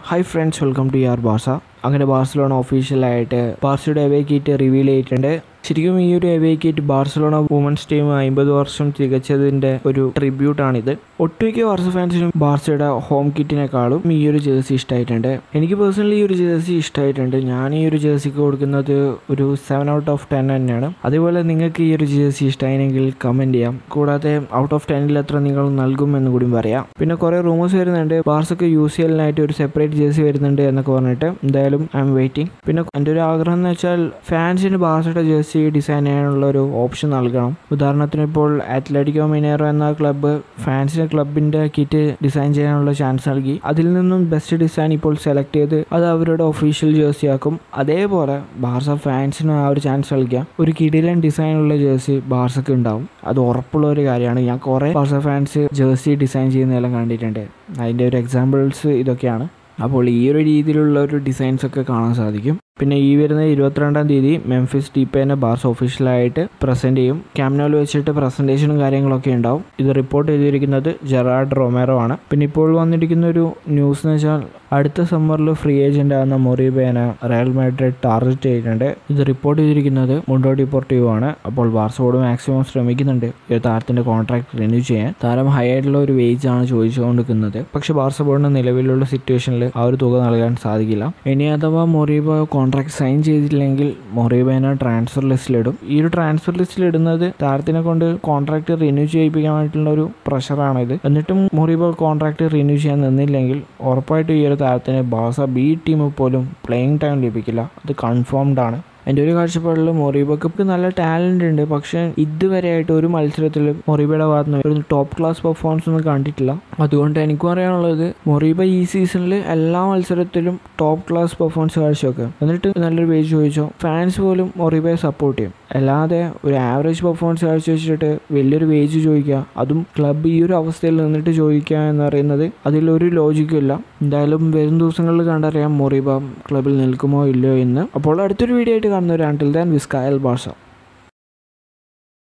hi friends welcome to your Barca അങ്ങനെ Barcelona ഒഫീഷ്യലായിട്ട് ബാർസയുടെ അവേ കിറ്റ് റിവീൽ ചെയ്തിട്ടുണ്ട് ശരിക്കും ഈ ഒരു away kit Barcelona women's team അമ്പത് വർഷം തികച്ചതിൻ്റെ ഒരു ട്രിബ്യൂട്ടാണിത് ഒട്ടുമിക്ക ബാർസ ഫാൻസിനും ബാർസയുടെ ഹോം കിറ്റിനേക്കാളും ഈ ഒരു ജേഴ്സി ഇഷ്ടമായിട്ടുണ്ട് എനിക്ക് പേഴ്സണലി ഈ ഒരു ജേഴ്സി ഇഷ്ടമായിട്ടുണ്ട് ഞാൻ ഈ ഒരു ജേഴ്സിക്ക് കൊടുക്കുന്നത് ഒരു സെവൻ ഔട്ട് ഓഫ് ടെൻ തന്നെയാണ് അതേപോലെ നിങ്ങൾക്ക് ഈ ഒരു ജേഴ്സി ഇഷ്ടമായെങ്കിൽ കമൻറ്റ് ചെയ്യാം കൂടാതെ ഔട്ട് ഓഫ് ടെന്നിൽ എത്ര നിങ്ങൾ നൽകുമെന്ന് കൂടി പറയാം പിന്നെ കുറേ റൂമേഴ്സ് വരുന്നുണ്ട് ബാർസക്ക് യു സി എല്ലിനായിട്ട് ഒരു സെപ്പറേറ്റ് ജേഴ്സി വരുന്നുണ്ട് എന്നൊക്കെ പറഞ്ഞിട്ട് എന്തായാലും ഐ എം വെയിറ്റിംഗ് പിന്നെ എൻ്റെ ഒരു ആഗ്രഹം എന്ന് വെച്ചാൽ ഫാൻസിന് ബാർസയുടെ ജേഴ്സി ഡിസൈൻ ചെയ്യാനുള്ള ഒരു ഓപ്ഷൻ നൽകണം ഉദാഹരണത്തിന് ഇപ്പോൾ അത്ലറ്റിക്കോ മിനേറോ എന്ന ക്ലബ്ബ് ഫാൻസിന് ക്ലബിൻ്റെ കിറ്റ് ഡിസൈൻ ചെയ്യാനുള്ള ചാൻസ് നൽകി അതിൽ നിന്നും ബെസ്റ്റ് ഡിസൈൻ ഇപ്പോൾ സെലക്ട് ചെയ്ത് അത് അവരുടെ ഒഫീഷ്യൽ ജേഴ്സി ആക്കും അതേപോലെ ബാർസ ഫാൻസിന് ആ ഒരു ചാൻസ് നൽകിയ ഒരു കിടിലൻ ഡിസൈനുള്ള ജേഴ്സി ബാർസക്ക് ഉണ്ടാവും അത് ഉറപ്പുള്ള ഒരു കാര്യമാണ് ഞാൻ കുറേ ബാർസ ഫാൻസ് ജേഴ്സി ഡിസൈൻ ചെയ്യുന്നതെല്ലാം കണ്ടിട്ടുണ്ട് അതിൻ്റെ ഒരു എക്സാമ്പിൾസ് ഇതൊക്കെയാണ് അപ്പോൾ ഈ ഒരു രീതിയിലുള്ള ഒരു ഡിസൈൻസ് ഒക്കെ കാണാൻ സാധിക്കും പിന്നെ ഈ വരുന്ന ഇരുപത്തിരണ്ടാം തീയതി മെംഫിസ് ഡീപ്പേനെ ബാർസ് ഒഫീഷ്യലായിട്ട് പ്രസൻറ്റ് ചെയ്യും ക്യാമ്നോയിൽ വെച്ചിട്ട് പ്രസൻറ്റേഷനും കാര്യങ്ങളൊക്കെ ഉണ്ടാവും ഇത് റിപ്പോർട്ട് ചെയ്തിരിക്കുന്നത് ജെറാഡ് റൊമേറോ ആണ് പിന്നെ ഇപ്പോൾ വന്നിരിക്കുന്ന ഒരു ന്യൂസ് എന്ന് വെച്ചാൽ അടുത്ത സമ്മറിൽ ഫ്രീ ഏജന്റ് ആകുന്ന മൊറീബേനെ റയൽ മാഡ്രിഡ് ടാർഗറ്റ് ചെയ്തിട്ടുണ്ട് ഇത് റിപ്പോർട്ട് ചെയ്തിരിക്കുന്നത് മുണ്ടോ ഡിപ്പോർട്ടീവ് ആണ് അപ്പോൾ ബാർസോട് മാക്സിമം ശ്രമിക്കുന്നുണ്ട് ഈ താരത്തിന്റെ കോൺട്രാക്ട് റിന്യൂ ചെയ്യാൻ താരം ഹൈ ആയിട്ടുള്ള ഒരു വേജ് ആണ് ചോദിച്ചുകൊണ്ടിരിക്കുന്നത് പക്ഷേ ബാർസബോർഡിന് നിലവിലുള്ള സിറ്റുവേഷനിൽ ആ ഒരു തുക നൽകാൻ സാധിക്കില്ല ഇനി അഥവാ മൊറീബ കോൺട്രാക്ട് സൈൻ ചെയ്തിട്ടില്ലെങ്കിൽ മൊറീബേനെ ട്രാൻസ്ഫർ ലിസ്റ്റിലിടും ഈ ഒരു ട്രാൻസ്ഫർ ലിസ്റ്റിൽ ഇടുന്നത് താരത്തിനെ കൊണ്ട് കോൺട്രാക്ട് റിന്യൂ ചെയ്യിപ്പിക്കാനായിട്ടുള്ള ഒരു പ്രഷറാണ് ഇത് എന്നിട്ടും മൊറീബ കോൺട്രാക്ട് റിന്യൂ ചെയ്യാൻ നിന്നില്ലെങ്കിൽ ഉറപ്പായിട്ടും ഈ ഒരു താരത്തിന് ബാസ ബി ടീം പോലും പ്ലേയിങ് ടൈം ലഭിക്കില്ല അത് കൺഫേംഡ് ആണ് എൻ്റെ ഒരു കാഴ്ചപ്പാടിൽ മൊറീബക്ക് നല്ല ടാലൻ്റ് ഉണ്ട് പക്ഷേ ഇതുവരെയായിട്ട് ഒരു മത്സരത്തിൽ മൊറീബയുടെ ഭാഗത്ത് നിന്ന് ഒരു ടോപ്പ് ക്ലാസ് പെർഫോമൻസ് ഒന്നും കണ്ടിട്ടില്ല അതുകൊണ്ട് എനിക്ക് പറയാനുള്ളത് മൊറീബ ഈ സീസണിൽ എല്ലാ മത്സരത്തിലും ടോപ്പ് ക്ലാസ് പെർഫോമൻസ് കാഴ്ചവെക്കും എന്നിട്ട് നല്ലൊരു പേജ് ചോദിച്ചോ ഫാൻസ് പോലും മൊറീബയെ സപ്പോർട്ട് ചെയ്യും അല്ലാതെ ഒരു ആവറേജ് പെർഫോമൻസ് കാഴ്ചവെച്ചിട്ട് വലിയൊരു വേജ് ചോദിക്കുക അതും ക്ലബ്ബ് ഈ ഒരു അവസ്ഥയിൽ നിന്നിട്ട് ചോദിക്കുക എന്ന് പറയുന്നത് അതിലൊരു ലോജിക്കും ഇല്ല എന്തായാലും വരും ദിവസങ്ങളിൽ കണ്ടറിയാം മൊറീബ ക്ലബിൽ നിൽക്കുമോ ഇല്ലയോ എന്ന് അപ്പോൾ അടുത്തൊരു വീഡിയോ ആയിട്ട് കാണുന്നവരാണ്ടിൽ ദാൻ വിസ്കായൽ ബാഷ